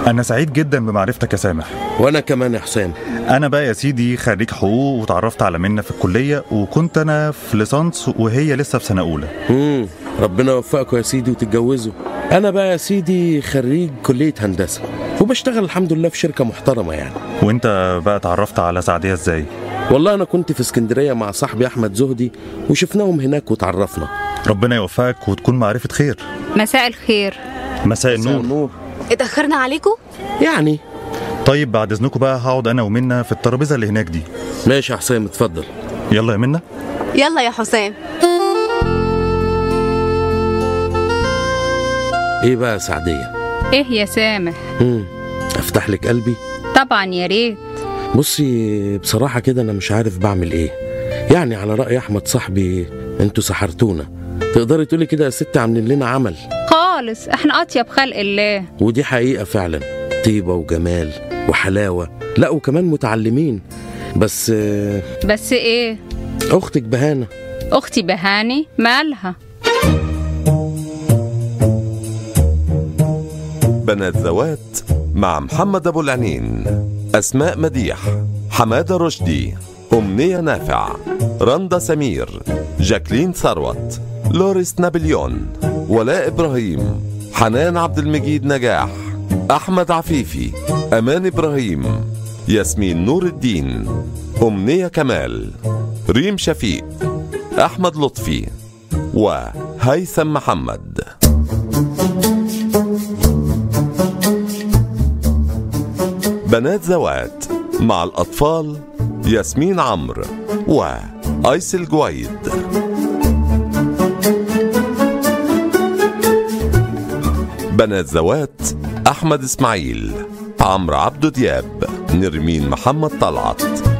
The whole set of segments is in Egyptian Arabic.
انا سعيد جدا بمعرفتك يا سامح وانا كمان يا حسام انا بقى يا سيدي خريج حقوق وتعرفت على منى في الكليه وكنت انا في ليسانس وهي لسه في سنه اولى امم ربنا يوفقكم يا سيدي وتتجوزوا انا بقى يا سيدي خريج كليه هندسه وبشتغل الحمد لله في شركه محترمه يعني وانت بقى اتعرفت على سعديه ازاي والله انا كنت في اسكندريه مع صاحبي احمد زهدي وشفناهم هناك وتعرفنا ربنا يوفقك وتكون معرفه خير مساء الخير مساء النور نور اتأخرنا عليكم؟ يعني طيب بعد اذنكم بقى هقعد انا ومنى في الترابيزه اللي هناك دي ماشي يا حسام اتفضل يلا يا منى يلا يا حسام ايه بقى يا سعديه ايه يا سامح امم افتح لك قلبي طبعا يا ريت بصي بصراحه كده انا مش عارف بعمل ايه يعني على راي احمد صاحبي انتوا سحرتونا تقدري تقولي كده يا ست عاملين لنا عمل خالص احنا اطيب خلق الله ودي حقيقة فعلا طيبة وجمال وحلاوة لا وكمان متعلمين بس آه، بس ايه أختك بهانة اختي بهاني مالها بنات ذوات مع محمد أبو العنين أسماء مديح حمادة رشدي أمنية نافع رندا سمير جاكلين ثروت لوريس نابليون ولاء إبراهيم حنان عبد المجيد نجاح أحمد عفيفي أمان إبراهيم ياسمين نور الدين أمنية كمال ريم شفيق أحمد لطفي وهيثم محمد بنات ذوات مع الأطفال ياسمين عمرو وأيس الجويد بنات ذوات أحمد إسماعيل عمرو عبدو دياب نرمين محمد طلعت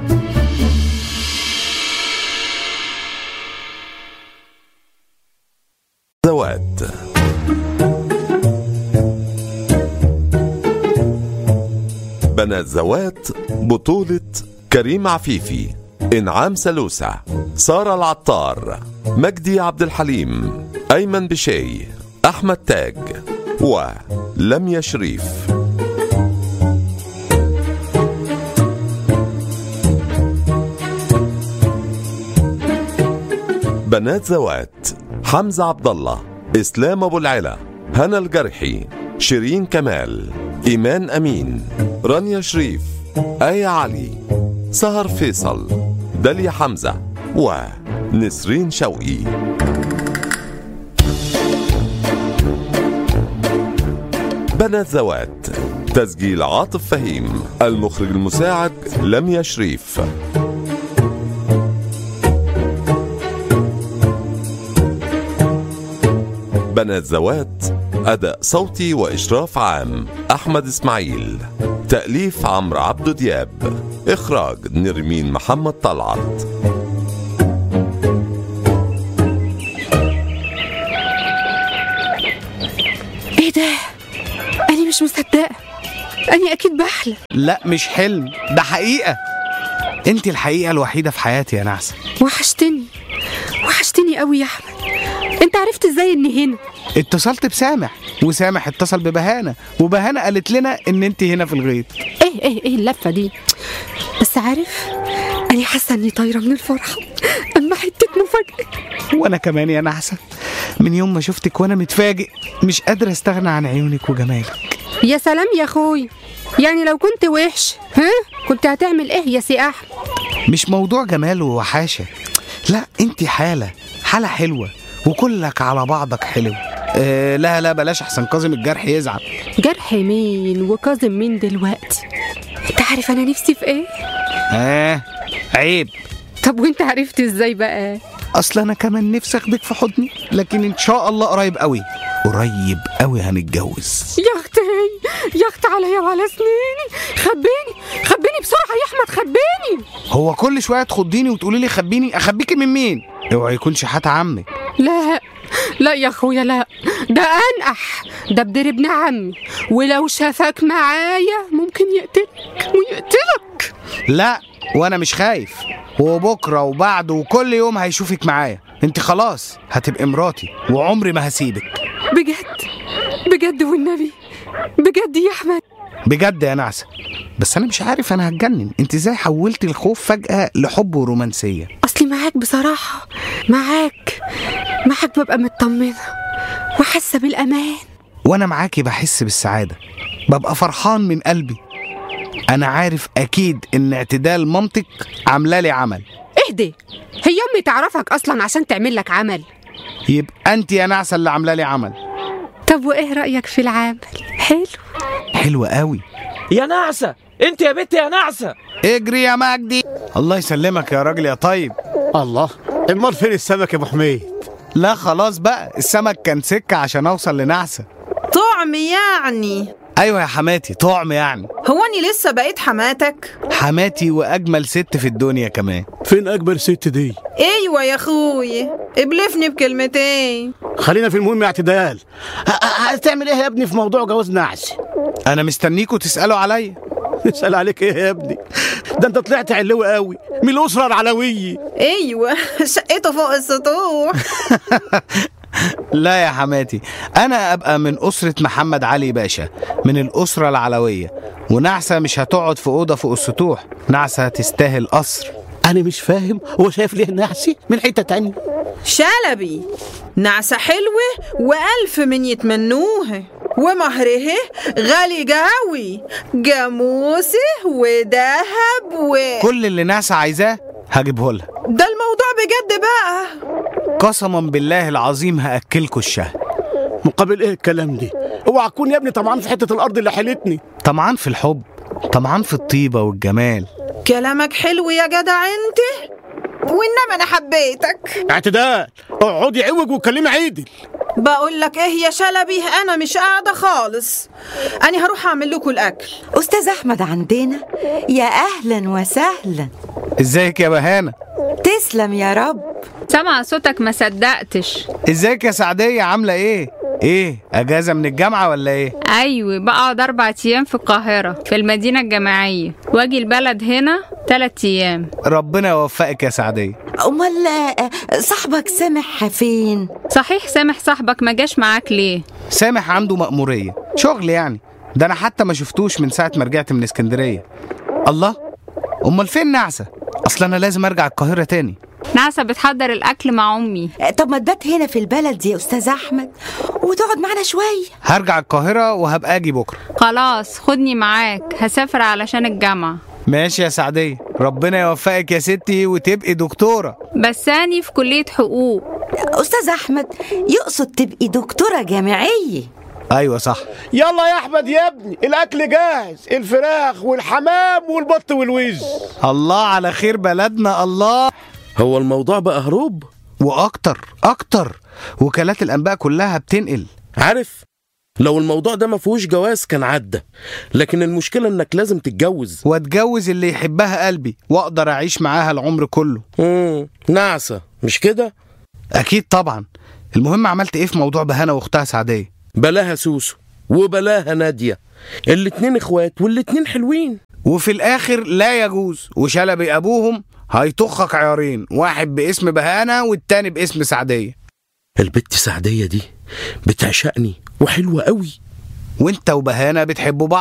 ذوات بنات ذوات بطولة كريم عفيفي إنعام سلوسة سارة العطار مجدي عبد الحليم أيمن بشاي أحمد تاج ولميا شريف بنات ذوات حمزة عبد الله إسلام أبو العلا هنا الجرحي شيرين كمال إيمان أمين رانيا شريف آية علي سهر فيصل داليا حمزة ونسرين شوقي بنات ذوات تسجيل عاطف فهيم المخرج المساعد لميا شريف بنات ذوات أداء صوتي وإشراف عام أحمد إسماعيل تأليف عمرو عبدو دياب إخراج نرمين محمد طلعت ايه ده انا مش مصدقه انا اكيد بحلم لا مش حلم ده حقيقة انت الحقيقة الوحيدة في حياتي يا نعسة وحشتني وحشتني قوي يا احمد انت عرفت ازاي اني هنا اتصلت بسامح وسامح اتصل ببهانة وبهانة قالت لنا ان انت هنا في الغيط ايه ايه ايه اللفه دي بس عارف انا حاسه اني طايره من الفرحه اما حته مفاجاه وانا كمان يا نعسة من يوم ما شفتك وانا متفاجئ مش قادر استغنى عن عيونك وجمالك يا سلام يا اخوي يعني لو كنت وحش ها كنت هتعمل ايه يا سي احمد مش موضوع جمال ووحاشة لا انت حالة حالة حلوة وكلك على بعضك حلو اه لا لا بلاش احسن كاظم الجرح يزعل جرح مين وكاظم مين دلوقتي انت عارف انا نفسي في ايه اه عيب طب وانت عرفت ازاي بقى اصل انا كمان نفسي اخدك في حضني لكن ان شاء الله قريب قوي قريب قوي هنتجوز يا اختي يا اختي عليا وعلى سنيني خبيني خبيني بسرعه يا احمد خبيني هو كل شويه تخضيني وتقولي لي خبيني اخبيكي من مين اوعى يكون شحات عمك لا لا يا اخويا لا ده انقح ده بدر ابن عمي ولو شافك معايا ممكن يقتلك ويقتلك لا وانا مش خايف وبكره وبعده وكل يوم هيشوفك معايا انت خلاص هتبقي مراتي وعمري ما هسيبك بجد بجد والنبي بجد يا احمد بجد يا نعسه بس انا مش عارف انا هتجنن انت ازاي حولتي الخوف فجاه لحب ورومانسيه اصلي معاك بصراحه معاك معاك ببقى مطمنه وحاسه بالامان وانا معاكي بحس بالسعاده ببقى فرحان من قلبي انا عارف اكيد ان اعتدال مامتك عامله لي عمل اهدي هي امي تعرفك اصلا عشان تعمل لك عمل يبقى انت يا نعسه اللي عامله لي عمل طب وايه رايك في العمل حلو حلوه قوي يا نعسة انت يا بنت يا نعسة اجري يا مجدي الله يسلمك يا راجل يا طيب الله امال فين السمك يا ابو حميد لا خلاص بقى السمك كان سكه عشان اوصل لنعسه طعم يعني ايوه يا حماتي طعم يعني هو اني لسه بقيت حماتك حماتي واجمل ست في الدنيا كمان فين اكبر ست دي ايوه يا اخوي ابلفني بكلمتين خلينا في المهم يا اعتدال ه- ه- هتعمل ايه يا ابني في موضوع جواز نعس انا مستنيكوا تسالوا عليا نسال عليك ايه يا ابني ده انت طلعت علوي قوي من الاسره العلويه ايوه شقته فوق السطوح لا يا حماتي انا ابقى من اسره محمد علي باشا من الاسره العلويه ونعسه مش هتقعد في اوضه فوق السطوح نعسه تستاهل قصر انا مش فاهم هو شايف ليه نعسي من حته تانية شلبي نعسة حلوة وألف من يتمنوها ومهره غالي جاوي جاموسه وذهب و كل اللي نعسه عايزاه هجيبه لها ده الموضوع بجد بقى قسما بالله العظيم هاكلكوا الشهد مقابل ايه الكلام دي اوعى تكون يا ابني طمعان في حته الارض اللي حيلتني طمعان في الحب طمعان في الطيبه والجمال كلامك حلو يا جدع انت وانما انا حبيتك اعتدال اقعدي عوج وكلمي عيدل بقول لك ايه يا شلبي انا مش قاعده خالص انا هروح اعمل لكم الاكل أستاذ أحمد عندنا يا أهلا وسهلا ازيك يا بهانه تسلم يا رب سمع صوتك ما صدقتش ازيك يا سعديه عامله ايه ايه اجازه من الجامعه ولا ايه ايوه بقعد اربع ايام في القاهره في المدينه الجامعيه واجي البلد هنا تلات ايام ربنا يوفقك يا سعديه أمال آه، صاحبك سامح فين؟ صحيح سامح صاحبك ما جاش معاك ليه سامح عنده مأمورية شغل يعني ده أنا حتى ما شفتوش من ساعة ما رجعت من اسكندرية الله أمال فين نعسة أصل أنا لازم أرجع القاهرة تاني نعسة بتحضر الاكل مع امي آه، طب ما تبات هنا في البلد يا أستاذ أحمد وتقعد معنا شوية هرجع القاهرة وهبقى أجي بكرة خلاص خدني معاك هسافر علشان الجامعة ماشي يا سعدية ربنا يوفقك يا ستي وتبقي دكتورة بس أني في كلية حقوق أستاذ أحمد يقصد تبقي دكتورة جامعية أيوة صح يلا يا احمد يا ابني الاكل جاهز الفراخ والحمام والبط والوز الله على خير بلدنا الله هو الموضوع بقى هروب وأكتر أكتر وكالات الأنباء كلها بتنقل عارف لو الموضوع ده ما فيهوش جواز كان عدى لكن المشكلة انك لازم تتجوز واتجوز اللي يحبها قلبي وأقدر أعيش معاها العمر كله مم. نعسة مش كده أكيد طبعا المهم عملت إيه في موضوع بهانة وأختها سعدية بلاها سوسو وبلاها نادية الاتنين اخوات والاتنين حلوين وفي الاخر لا يجوز وشلبي ابوهم هيطخك عيارين واحد باسم بهانة والتاني باسم سعدية البت سعدية دي بتعشقني وحلوة قوي وانت وبهانة بتحبوا بعض